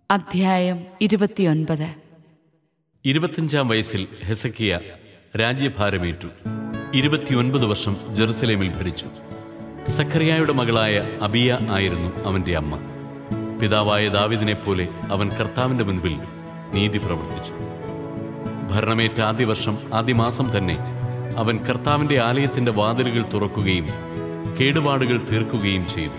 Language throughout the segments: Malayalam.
അധ്യായം ഇരുപത്തിയൊൻപത് ഇരുപത്തിയഞ്ചാം വയസ്സിൽ ഹെസക്കിയ രാജ്യഭാരമേറ്റു ഇരുപത്തിയൊൻപത് വർഷം ജെറുസലേമിൽ ഭരിച്ചു സഖറിയായുടെ മകളായ അബിയ ആയിരുന്നു അവന്റെ അമ്മ പിതാവായ ദാവിദിനെ പോലെ അവൻ കർത്താവിന്റെ മുൻപിൽ നീതി പ്രവർത്തിച്ചു ഭരണമേറ്റ ആദ്യ വർഷം ആദ്യ മാസം തന്നെ അവൻ കർത്താവിന്റെ ആലയത്തിന്റെ വാതിലുകൾ തുറക്കുകയും കേടുപാടുകൾ തീർക്കുകയും ചെയ്തു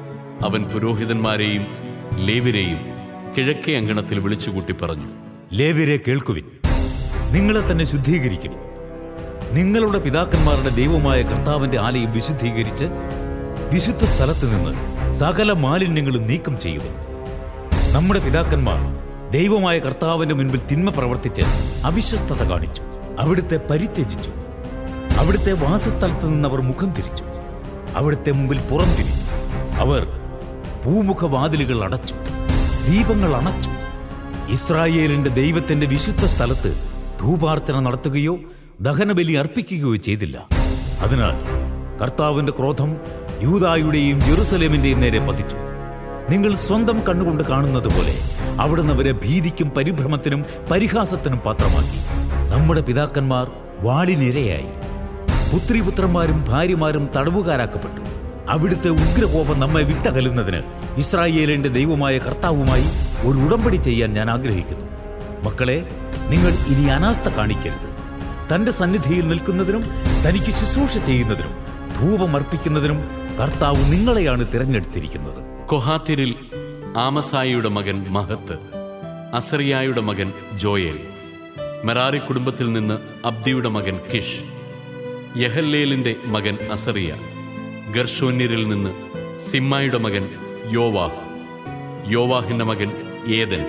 അവൻ പുരോഹിതന്മാരെയും ലേവിരെയും കിഴക്കേ അങ്കണത്തിൽ വിളിച്ചുകൂട്ടി പറഞ്ഞു ലേവ്യരെ കേൾക്കുവിൻ നിങ്ങളെ തന്നെ ശുദ്ധീകരിക്കുവിൻ നിങ്ങളുടെ പിതാക്കന്മാരുടെ ദൈവമായ കർത്താവിന്റെ ആലയം വിശുദ്ധീകരിച്ച് വിശുദ്ധ സ്ഥലത്ത് നിന്ന് സകല മാലിന്യങ്ങളും നീക്കം ചെയ്യുക നമ്മുടെ പിതാക്കന്മാർ ദൈവമായ കർത്താവിന്റെ മുൻപിൽ തിന്മ പ്രവർത്തിച്ച് അവിശ്വസ്തത കാണിച്ചു അവിടുത്തെ പരിത്യജിച്ചു അവിടുത്തെ വാസസ്ഥലത്ത് നിന്ന് അവർ മുഖം തിരിച്ചു അവിടുത്തെ മുമ്പിൽ പുറം തിരിഞ്ഞു അവർ പൂമുഖവാതിലുകൾ അടച്ചു ദീപങ്ങൾ അണച്ചു ഇസ്രായേലിന്റെ ദൈവത്തിന്റെ വിശുദ്ധ സ്ഥലത്ത് ധൂപാർച്ചന നടത്തുകയോ ദഹനബലി അർപ്പിക്കുകയോ ചെയ്തില്ല അതിനാൽ കർത്താവിന്റെ ക്രോധം യൂതായുടെയും യെറുസലേമിന്റെയും നേരെ പതിച്ചു നിങ്ങൾ സ്വന്തം കണ്ണുകൊണ്ട് കാണുന്നത് പോലെ അവിടുന്ന് അവരെ ഭീതിക്കും പരിഭ്രമത്തിനും പരിഹാസത്തിനും പാത്രമാക്കി നമ്മുടെ പിതാക്കന്മാർ വാളിനിരയായി പുത്രിപുത്രന്മാരും ഭാര്യമാരും തടവുകാരാക്കപ്പെട്ടു അവിടുത്തെ ഉഗ്രകോപം നമ്മെ വിട്ടകലുന്നതിന് ഇസ്രായേലിന്റെ ദൈവമായ കർത്താവുമായി ഒരു ഉടമ്പടി ചെയ്യാൻ ഞാൻ ആഗ്രഹിക്കുന്നു മക്കളെ നിങ്ങൾ ഇനി അനാസ്ഥ കാണിക്കരുത് തന്റെ സന്നിധിയിൽ നിൽക്കുന്നതിനും തനിക്ക് ശുശ്രൂഷ ചെയ്യുന്നതിനും ധൂപം അർപ്പിക്കുന്നതിനും കർത്താവ് നിങ്ങളെയാണ് തിരഞ്ഞെടുത്തിരിക്കുന്നത് കൊഹാത്തിരിൽ ആമസായിയുടെ മകൻ മഹത്ത് അസറിയായുടെ മകൻ ജോയേൽ മെറാറി കുടുംബത്തിൽ നിന്ന് അബ്ദിയുടെ മകൻ കിഷ് യഹല്ലേലിന്റെ മകൻ അസറിയ ഗർഷോന്യരിൽ നിന്ന് സിമ്മായുടെ മകൻ യോവാഹ് യോവാഹിന്റെ മകൻ ഏദൻ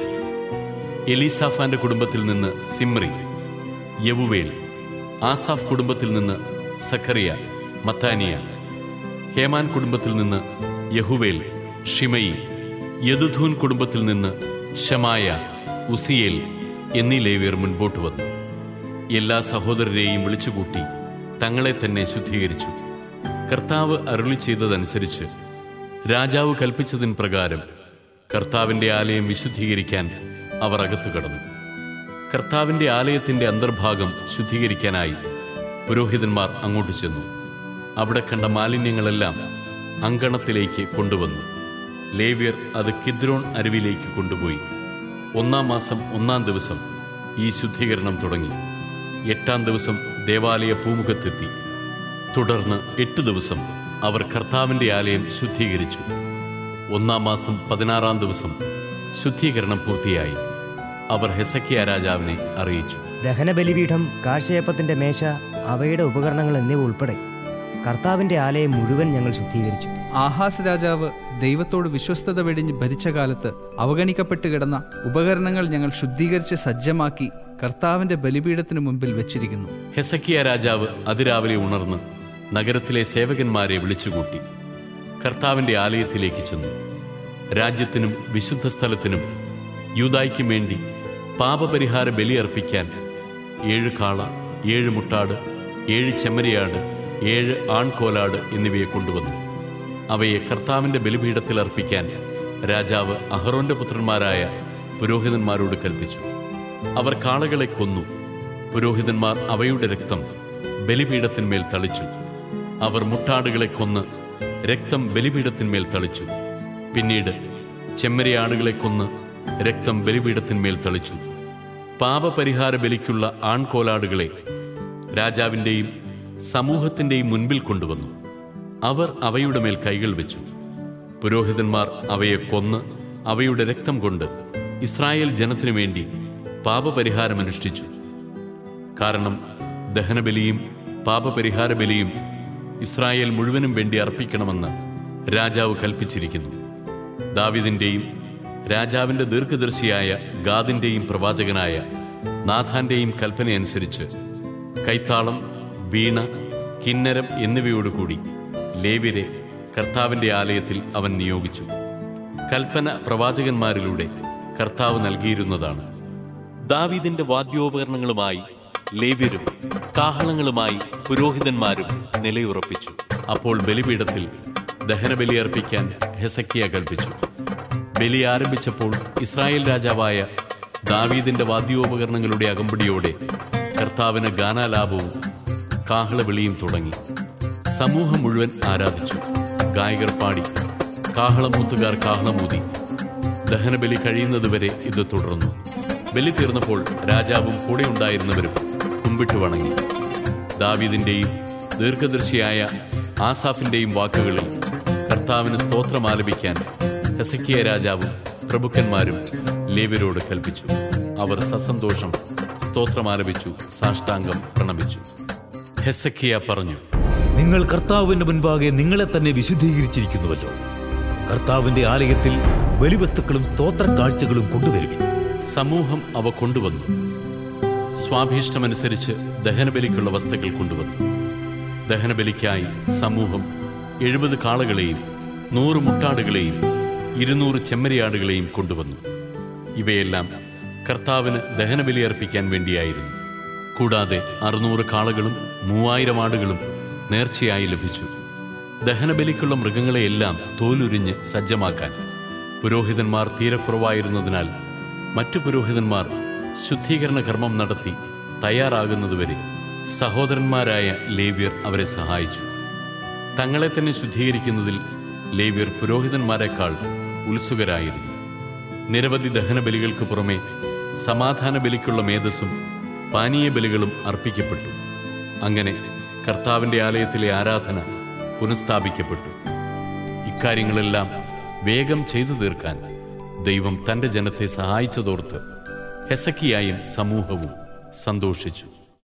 എലീസാഫാന്റെ കുടുംബത്തിൽ നിന്ന് സിമ്രി യവുവേൽ ആസാഫ് കുടുംബത്തിൽ നിന്ന് സഖറിയ മത്താനിയ ഹേമാൻ കുടുംബത്തിൽ നിന്ന് യഹുവേൽ ഷിമയി യദുധൂൻ കുടുംബത്തിൽ നിന്ന് ഷമായ ഉസിയേൽ എന്നീ ലേവിയർ മുൻപോട്ട് വന്നു എല്ലാ സഹോദരരെയും വിളിച്ചുകൂട്ടി തങ്ങളെ തന്നെ ശുദ്ധീകരിച്ചു കർത്താവ് അരുളി ചെയ്തതനുസരിച്ച് രാജാവ് കൽപ്പിച്ചതിൻ പ്രകാരം കർത്താവിന്റെ ആലയം വിശുദ്ധീകരിക്കാൻ അവർ അകത്തു കടന്നു കർത്താവിന്റെ ആലയത്തിന്റെ അന്തർഭാഗം ശുദ്ധീകരിക്കാനായി പുരോഹിതന്മാർ അങ്ങോട്ട് ചെന്നു അവിടെ കണ്ട മാലിന്യങ്ങളെല്ലാം അങ്കണത്തിലേക്ക് കൊണ്ടുവന്നു ലേവ്യർ അത് കിദ്രോൺ അരുവിലേക്ക് കൊണ്ടുപോയി ഒന്നാം മാസം ഒന്നാം ദിവസം ഈ ശുദ്ധീകരണം തുടങ്ങി എട്ടാം ദിവസം ദേവാലയ പൂമുഖത്തെത്തി തുടർന്ന് എട്ട് ദിവസം അവർ കർത്താവിന്റെ ആലയം ശുദ്ധീകരിച്ചു ഒന്നാം മാസം പതിനാറാം ദിവസം ശുദ്ധീകരണം പൂർത്തിയായി അവർ ഹെസക്കിയ രാജാവിനെ അറിയിച്ചു ദഹനബലിപീഠം കാഴ്ചയപ്പത്തിന്റെ മേശ അവയുടെ ഉപകരണങ്ങൾ എന്നിവ ഉൾപ്പെടെ കർത്താവിന്റെ ആലയം മുഴുവൻ ഞങ്ങൾ ശുദ്ധീകരിച്ചു ആഹാസ് രാജാവ് ദൈവത്തോട് വിശ്വസ്തത വെടിഞ്ഞ് ഭരിച്ച കാലത്ത് അവഗണിക്കപ്പെട്ട് കിടന്ന ഉപകരണങ്ങൾ ഞങ്ങൾ ശുദ്ധീകരിച്ച് സജ്ജമാക്കി കർത്താവിന്റെ ബലിപീഠത്തിന് മുമ്പിൽ വെച്ചിരിക്കുന്നു ഹെസക്കിയ രാജാവ് അതിരാവിലെ ഉണർന്ന് നഗരത്തിലെ സേവകന്മാരെ വിളിച്ചുകൂട്ടി കർത്താവിന്റെ ആലയത്തിലേക്ക് ചെന്നു രാജ്യത്തിനും വിശുദ്ധ സ്ഥലത്തിനും യൂതായ്ക്കും വേണ്ടി പാപപരിഹാര ബലി അർപ്പിക്കാൻ ഏഴ് കാള ഏഴ് മുട്ടാട് ഏഴ് ചെമ്മരിയാട് ഏഴ് ആൺകോലാട് എന്നിവയെ കൊണ്ടുവന്നു അവയെ കർത്താവിന്റെ ബലിപീഠത്തിൽ അർപ്പിക്കാൻ രാജാവ് അഹറോന്റെ പുത്രന്മാരായ പുരോഹിതന്മാരോട് കൽപ്പിച്ചു അവർ കാളകളെ കൊന്നു പുരോഹിതന്മാർ അവയുടെ രക്തം ബലിപീഠത്തിന്മേൽ തളിച്ചു അവർ മുട്ടാടുകളെ കൊന്ന് രക്തം ബലിപീഠത്തിന്മേൽ തളിച്ചു പിന്നീട് ചെമ്മരിയാടുകളെ കൊന്ന് രക്തം ബലിപീഠത്തിന്മേൽ തളിച്ചു പാപപരിഹാര ബലിക്കുള്ള ആൺകോലാടുകളെ രാജാവിൻ്റെയും സമൂഹത്തിൻ്റെയും മുൻപിൽ കൊണ്ടുവന്നു അവർ അവയുടെ മേൽ കൈകൾ വെച്ചു പുരോഹിതന്മാർ അവയെ കൊന്ന് അവയുടെ രക്തം കൊണ്ട് ഇസ്രായേൽ ജനത്തിനു വേണ്ടി പാപപരിഹാരമനുഷ്ഠിച്ചു കാരണം ദഹനബലിയും പാപപരിഹാര ബലിയും ഇസ്രായേൽ മുഴുവനും വേണ്ടി അർപ്പിക്കണമെന്ന് രാജാവ് കൽപ്പിച്ചിരിക്കുന്നു ദാവിദിന്റെയും രാജാവിന്റെ ദീർഘദർശിയായ ഗാദിന്റെയും പ്രവാചകനായ നാഥാന്റെയും കൽപ്പനയനുസരിച്ച് കൈത്താളം വീണ കിന്നരം എന്നിവയോടുകൂടി ലേവ്യരെ കർത്താവിന്റെ ആലയത്തിൽ അവൻ നിയോഗിച്ചു കൽപ്പന പ്രവാചകന്മാരിലൂടെ കർത്താവ് നൽകിയിരുന്നതാണ് ദാവീദിന്റെ വാദ്യോപകരണങ്ങളുമായി ലേവ്യരും കാഹളങ്ങളുമായി പുരോഹിതന്മാരും നിലയുറപ്പിച്ചു അപ്പോൾ ബലിപീഠത്തിൽ ദഹനബലി അർപ്പിക്കാൻ ഹെസക്കിയ കൽപ്പിച്ചു ബലി ആരംഭിച്ചപ്പോൾ ഇസ്രായേൽ രാജാവായ ദാവീദിന്റെ വാദ്യോപകരണങ്ങളുടെ അകമ്പടിയോടെ കർത്താവിന് ഗാനാലാപവും കാഹളവിളിയും തുടങ്ങി സമൂഹം മുഴുവൻ ആരാധിച്ചു ഗായകർ പാടി കാഹളമൂത്തുകാർ കാഹളമൂതി ദഹനബലി കഴിയുന്നതുവരെ ഇത് തുടർന്നു ബലി തീർന്നപ്പോൾ രാജാവും കൂടെ ഉണ്ടായിരുന്നവരും കുമ്പിട്ട് വണങ്ങി ദാവീദിന്റെയും ദീർഘദർശിയായ ആസാഫിന്റെയും വാക്കുകളിൽ കർത്താവിന് സ്തോത്രം ആലപിക്കാൻ ഹെസക്കിയ രാജാവും പ്രഭുക്കന്മാരും ലേവ്യരോട് കൽപ്പിച്ചു അവർ സസന്തോഷം സ്തോത്രം ആലപിച്ചു സാഷ്ടാംഗം പ്രണമിച്ചു ഹെസക്കിയ പറഞ്ഞു നിങ്ങൾ കർത്താവിന്റെ മുൻപാകെ നിങ്ങളെ തന്നെ വിശുദ്ധീകരിച്ചിരിക്കുന്നുവല്ലോ കർത്താവിന്റെ ആലയത്തിൽ ബലിവസ്തുക്കളും സ്തോത്ര കാഴ്ചകളും കൊണ്ടുവരുവിൻ സമൂഹം അവ കൊണ്ടുവന്നു സ്വാഭീഷ്ടമനുസരിച്ച് ദഹനബലിക്കുള്ള വസ്തുക്കൾ കൊണ്ടുവന്നു ദഹനബലിക്കായി സമൂഹം എഴുപത് കാളകളെയും നൂറ് മുട്ടാടുകളെയും ഇരുന്നൂറ് ചെമ്മരിയാടുകളെയും കൊണ്ടുവന്നു ഇവയെല്ലാം കർത്താവിന് ദഹനബലി അർപ്പിക്കാൻ വേണ്ടിയായിരുന്നു കൂടാതെ അറുന്നൂറ് കാളകളും മൂവായിരം ആടുകളും നേർച്ചയായി ലഭിച്ചു ദഹനബലിക്കുള്ള മൃഗങ്ങളെയെല്ലാം തോലുരിഞ്ഞ് സജ്ജമാക്കാൻ പുരോഹിതന്മാർ തീരെ കുറവായിരുന്നതിനാൽ മറ്റു പുരോഹിതന്മാർ ശുദ്ധീകരണ കർമ്മം നടത്തി തയ്യാറാകുന്നതുവരെ സഹോദരന്മാരായ ലേവ്യർ അവരെ സഹായിച്ചു തങ്ങളെ തന്നെ ശുദ്ധീകരിക്കുന്നതിൽ ലേവ്യർ പുരോഹിതന്മാരെക്കാൾ ഉത്സുകരായിരുന്നു നിരവധി ദഹനബലികൾക്ക് പുറമെ സമാധാന ബലിക്കുള്ള മേധസ്സും പാനീയ ബലികളും അർപ്പിക്കപ്പെട്ടു അങ്ങനെ കർത്താവിന്റെ ആലയത്തിലെ ആരാധന പുനഃസ്ഥാപിക്കപ്പെട്ടു ഇക്കാര്യങ്ങളെല്ലാം വേഗം ചെയ്തു തീർക്കാൻ ദൈവം തന്റെ ജനത്തെ സഹായിച്ചതോർത്ത് ഹെസക്കിയായും സമൂഹവും സന്തോഷിച്ചു